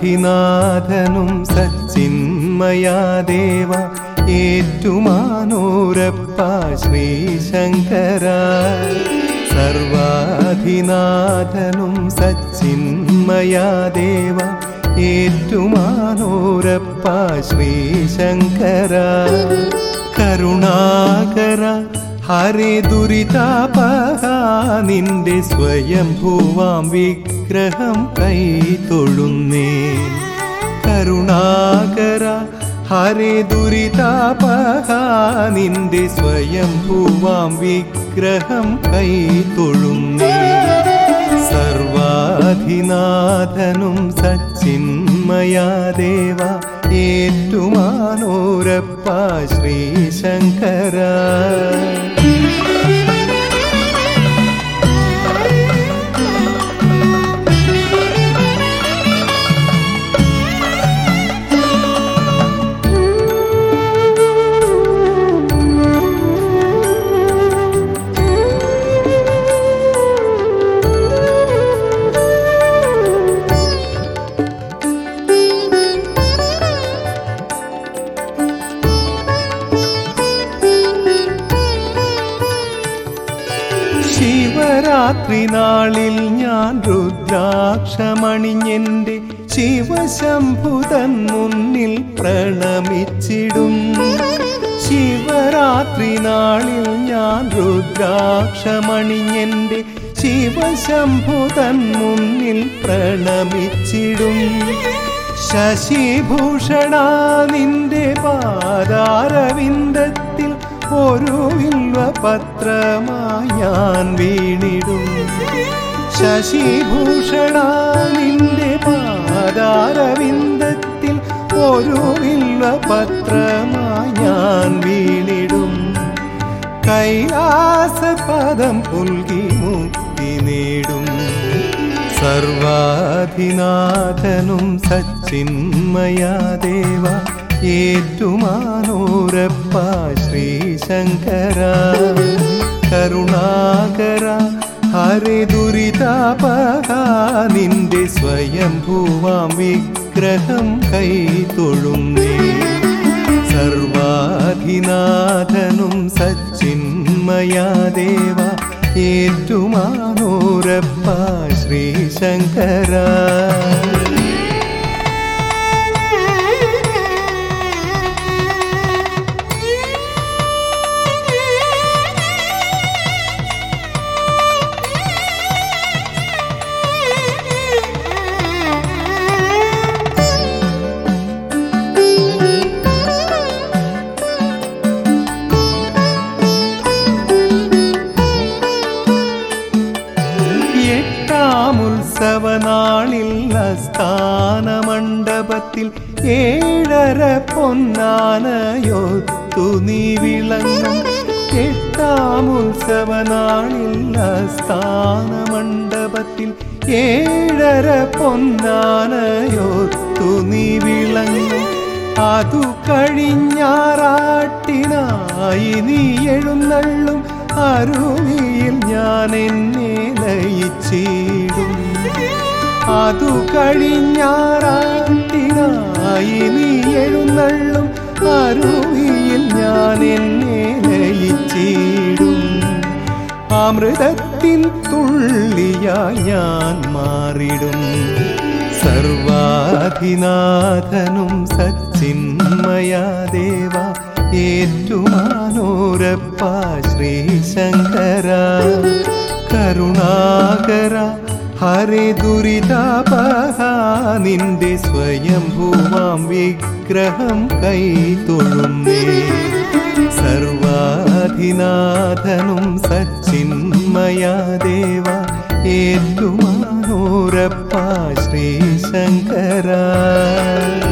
സർവാധിനാഥനും സച്ചിന്മയാദേവ ഏറ്റുമാനൂരപ്പ ശ്രീശങ്കര സർവാധിനാഥനും സച്ചിന്മയാദേവ ഏറ്റുമാനൂരപ്പ ശ്രീശങ്കര കരുണാകര ഹരേ ദുരിതാപഹ നിന്റെ സ്വയംഭൂവാം വിഗ്രഹം കൈ തൊഴുന്നേ കരുണാകര ഹരേ ദുരിതാപഹ നിന്റെ സ്വയംഭൂവാം വിഗ്രഹം കൈ തൊഴുന്നേ സർവാധിനാഥനും സച്ചിന്മയാദേവ ഏറ്റുമാനൂരപ്പ ശ്രീശങ്കര ശിവരാത്രി നാളിൽ ഞാൻ രുദ്രാക്ഷമണിഞ്ഞെന്റെ ശിവശംഭുതൻ മുന്നിൽ പ്രണമിച്ചിടും ശിവരാത്രി നാളിൽ ഞാൻ രുദ്രാക്ഷമണിഞ്ഞെന്റെ ശിവശംഭുതൻ മുന്നിൽ പ്രണമിച്ചിടും ശശിഭൂഷണ നിന്റെ പാതാരവിന്ദത്തിൽ ഒരു വിൽവപത്രമായി ഞാൻ വീണിടും ശശിഭൂഷണ നിന്റെ പാതാരവിന്ദത്തിൽ ഒരു വിൽവപത്രമായി ഞാൻ വീണിടും കൈലാസപദം പുൽകി മുക്തി നേടും സർവാധിനാഥനും സച്ചിന്മയാദേവ ഏറ്റുമാനൂരപ്പ ശ്രീശങ്കര കരുണാകര ഹരേ ദുരിതാപഹ നിന്റെ സ്വയംഭൂവാം വിഗ്രഹം കൈ തൊഴുന്നേ സർവാധിനാഥനും സച്ചിന്മയാദേവ ഏറ്റുമാനൂരപ്പ ശ്രീശങ്കര എട്ടാം ഉത്സവനാളിൽ അസ്ഥാന മണ്ഡപത്തിൽ ഏഴര പൊന്നാനയൊത്തു നീ വിളങ്ങും എട്ടാം ഉത്സവനാളിൽ അസ്ഥാന മണ്ഡപത്തിൽ ഏഴര പൊന്നാനയൊത്തു നീ വിളങ്ങും അതു കഴിഞ്ഞാറാട്ടിനായി നീ എഴുന്നള്ളും അരുവിയിൽ ഞാൻ എന്നെ ലയിച്ചിടും അതു കഴിഞ്ഞാറാട്ടിനായി നീ എഴുന്നള്ളും അരുവിയിൽ ഞാൻ എന്നെ ലയിച്ചിടും അമൃതത്തിൻ തുള്ളിയായി ഞാൻ മാറിടും സർവാധിനാഥനും സച്ചിന്മയാദേവ ഏറ്റുമാനൂരപ്പ ശ്രീശങ്കര കരുണാകര ഹരേ ദുരിതാപഹ നിന്റെ സ്വയംഭൂവാം വിഗ്രഹം കൈ തൊഴുന്നേ സർവാധിനാഥനും സച്ചിന്മയാദേവ ഏറ്റുമാനൂരപ്പ ശ്രീശങ്കര